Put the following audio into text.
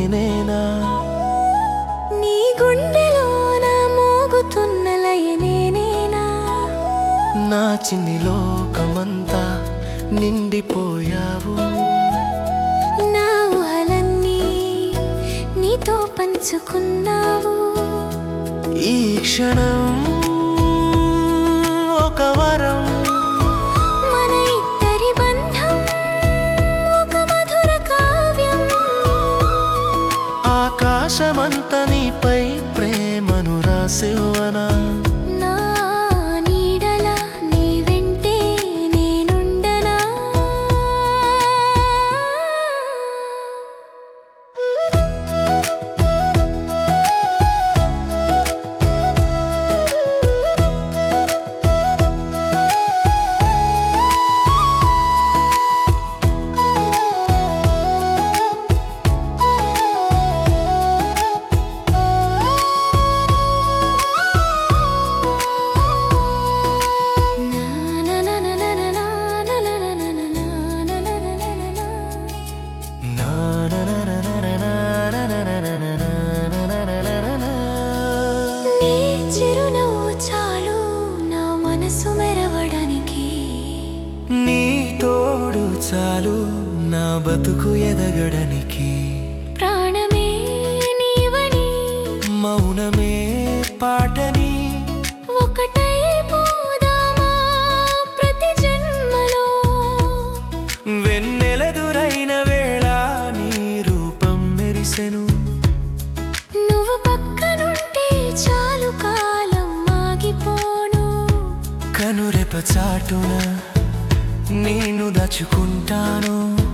నేనేనా నీ గుండెలోన మోగుతున్న లయ నేనేనా నా చిన్ని లోకమంతా నిండిపోయావు నా ఊహలన్నీ నీతో పంచుకున్నావు ఈ క్షణం ఒక వరం మన ఇద్దరి బంధం ఒక మధుర కావ్యం ఆకాశమంత నీపై ప్రేమను రాసివనా నా నీడలా నీ వెంటే నేనుండనా నీ చిరునవ్వు చాలు నా మనసు మెరవడానికి నీ తోడు చాలు నా బతుకు ఎదగడానికి ప్రాణమే నీవని మౌనమే పాటని ఒకటై పోదామా ప్రతి జన్మలో వెన్నెలదురైన వేళ నీ రూపం మెరిసెను నువ్వు పక్కనుంటే చాలు కాలం ఆగిపోను కనురెప చాటున నేను దాచుకుంటాను